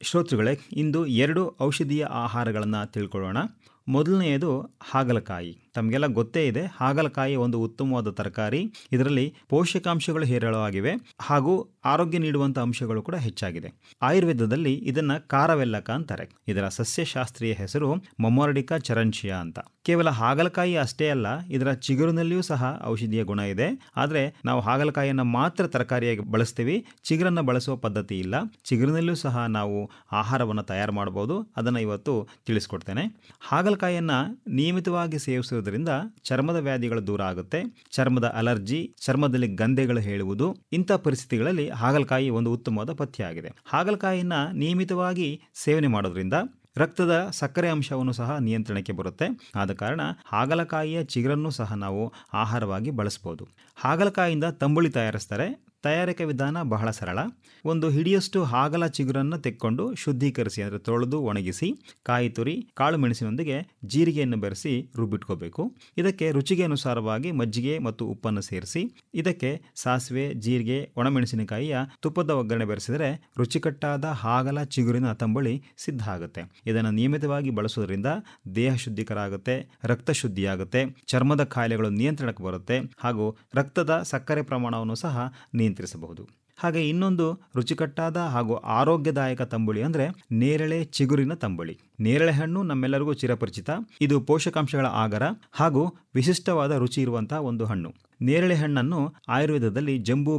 ಶ್ರೋತೃಗಳೇ ಇಂದು ಎರಡು ಔಷಧೀಯ ಆಹಾರಗಳನ್ನು ತಿಳ್ಕೊಳ್ಳೋಣ ಮೊದಲನೆಯದು ಹಾಗಲಕಾಯಿ ತಮಗೆಲ್ಲ ಗೊತ್ತೇ ಇದೆ ಹಾಗಲಕಾಯಿ ಒಂದು ಉತ್ತಮವಾದ ತರಕಾರಿ ಇದರಲ್ಲಿ ಪೋಷಕಾಂಶಗಳು ಹೇರಳವಾಗಿವೆ ಹಾಗೂ ಆರೋಗ್ಯ ನೀಡುವಂಥ ಅಂಶಗಳು ಕೂಡ ಹೆಚ್ಚಾಗಿದೆ ಆಯುರ್ವೇದದಲ್ಲಿ ಇದನ್ನ ಕಾರವೆಲ್ಲಕ ಅಂತಾರೆ ಇದರ ಸಸ್ಯಶಾಸ್ತ್ರೀಯ ಹೆಸರು ಮೊಮೊರಡಿಕಾ ಚರಂಚಿಯಾ ಅಂತ ಕೇವಲ ಹಾಗಲಕಾಯಿ ಅಷ್ಟೇ ಅಲ್ಲ ಇದರ ಚಿಗುರಿನಲ್ಲಿಯೂ ಸಹ ಔಷಧೀಯ ಗುಣ ಇದೆ ಆದರೆ ನಾವು ಹಾಗಲಕಾಯಿಯನ್ನು ಮಾತ್ರ ತರಕಾರಿಯಾಗಿ ಬಳಸ್ತೀವಿ ಚಿಗುರನ್ನು ಬಳಸುವ ಪದ್ಧತಿ ಇಲ್ಲ ಚಿಗುರಿನಲ್ಲೂ ಸಹ ನಾವು ಆಹಾರವನ್ನು ತಯಾರು ಮಾಡಬಹುದು ಅದನ್ನು ಇವತ್ತು ತಿಳಿಸ್ಕೊಡ್ತೇನೆ ಹಾಗಲಕಾಯಿಯನ್ನು ನಿಯಮಿತವಾಗಿ ಸೇವಿಸುವುದರಿಂದ ಚರ್ಮದ ವ್ಯಾಧಿಗಳು ದೂರ ಆಗುತ್ತೆ ಚರ್ಮದ ಅಲರ್ಜಿ ಚರ್ಮದಲ್ಲಿ ಗಂಧೆಗಳು ಹೇಳುವುದು ಇಂಥ ಪರಿಸ್ಥಿತಿಗಳಲ್ಲಿ ಹಾಗಲಕಾಯಿ ಒಂದು ಉತ್ತಮವಾದ ಪಥ್ಯ ಆಗಿದೆ ಹಾಗಲಕಾಯಿಯನ್ನು ನಿಯಮಿತವಾಗಿ ಸೇವನೆ ಮಾಡೋದ್ರಿಂದ ರಕ್ತದ ಸಕ್ಕರೆ ಅಂಶವನ್ನು ಸಹ ನಿಯಂತ್ರಣಕ್ಕೆ ಬರುತ್ತೆ ಆದ ಕಾರಣ ಹಾಗಲಕಾಯಿಯ ಚಿಗುರನ್ನು ಸಹ ನಾವು ಆಹಾರವಾಗಿ ಬಳಸ್ಬೋದು ಹಾಗಲಕಾಯಿಯಿಂದ ತಂಬುಳಿ ತಯಾರಿಸ್ತಾರೆ ತಯಾರಿಕೆ ವಿಧಾನ ಬಹಳ ಸರಳ ಒಂದು ಹಿಡಿಯಷ್ಟು ಹಾಗಲ ಚಿಗುರನ್ನು ತೆಕ್ಕೊಂಡು ಶುದ್ಧೀಕರಿಸಿ ಅಂದರೆ ತೊಳೆದು ಒಣಗಿಸಿ ಕಾಯಿ ತುರಿ ಕಾಳು ಮೆಣಸಿನೊಂದಿಗೆ ಜೀರಿಗೆಯನ್ನು ಬೆರೆಸಿ ರುಬ್ಬಿಟ್ಕೋಬೇಕು ಇದಕ್ಕೆ ರುಚಿಗೆ ಅನುಸಾರವಾಗಿ ಮಜ್ಜಿಗೆ ಮತ್ತು ಉಪ್ಪನ್ನು ಸೇರಿಸಿ ಇದಕ್ಕೆ ಸಾಸಿವೆ ಜೀರಿಗೆ ಒಣಮೆಣಸಿನಕಾಯಿಯ ತುಪ್ಪದ ಒಗ್ಗರಣೆ ಬೆರೆಸಿದರೆ ರುಚಿಕಟ್ಟಾದ ಹಾಗಲ ಚಿಗುರಿನ ತಂಬುಳಿ ಸಿದ್ಧ ಆಗುತ್ತೆ ಇದನ್ನು ನಿಯಮಿತವಾಗಿ ಬಳಸೋದ್ರಿಂದ ದೇಹ ಶುದ್ಧೀಕರ ಆಗುತ್ತೆ ರಕ್ತ ಶುದ್ಧಿಯಾಗುತ್ತೆ ಚರ್ಮದ ಕಾಯಿಲೆಗಳು ನಿಯಂತ್ರಣಕ್ಕೆ ಬರುತ್ತೆ ಹಾಗೂ ರಕ್ತದ ಸಕ್ಕರೆ ಪ್ರಮಾಣವನ್ನು ಸಹ ನಿಯಂತ್ರಿಸಬಹುದು ಹಾಗೆ ಇನ್ನೊಂದು ರುಚಿಕಟ್ಟಾದ ಹಾಗೂ ಆರೋಗ್ಯದಾಯಕ ತಂಬುಳಿ ಅಂದರೆ ನೇರಳೆ ಚಿಗುರಿನ ತಂಬುಳಿ ನೇರಳೆ ಹಣ್ಣು ನಮ್ಮೆಲ್ಲರಿಗೂ ಚಿರಪರಿಚಿತ ಇದು ಪೋಷಕಾಂಶಗಳ ಆಗರ ಹಾಗೂ ವಿಶಿಷ್ಟವಾದ ರುಚಿ ಇರುವಂತಹ ಒಂದು ಹಣ್ಣು ನೇರಳೆ ಹಣ್ಣನ್ನು ಆಯುರ್ವೇದದಲ್ಲಿ ಜಂಬೂ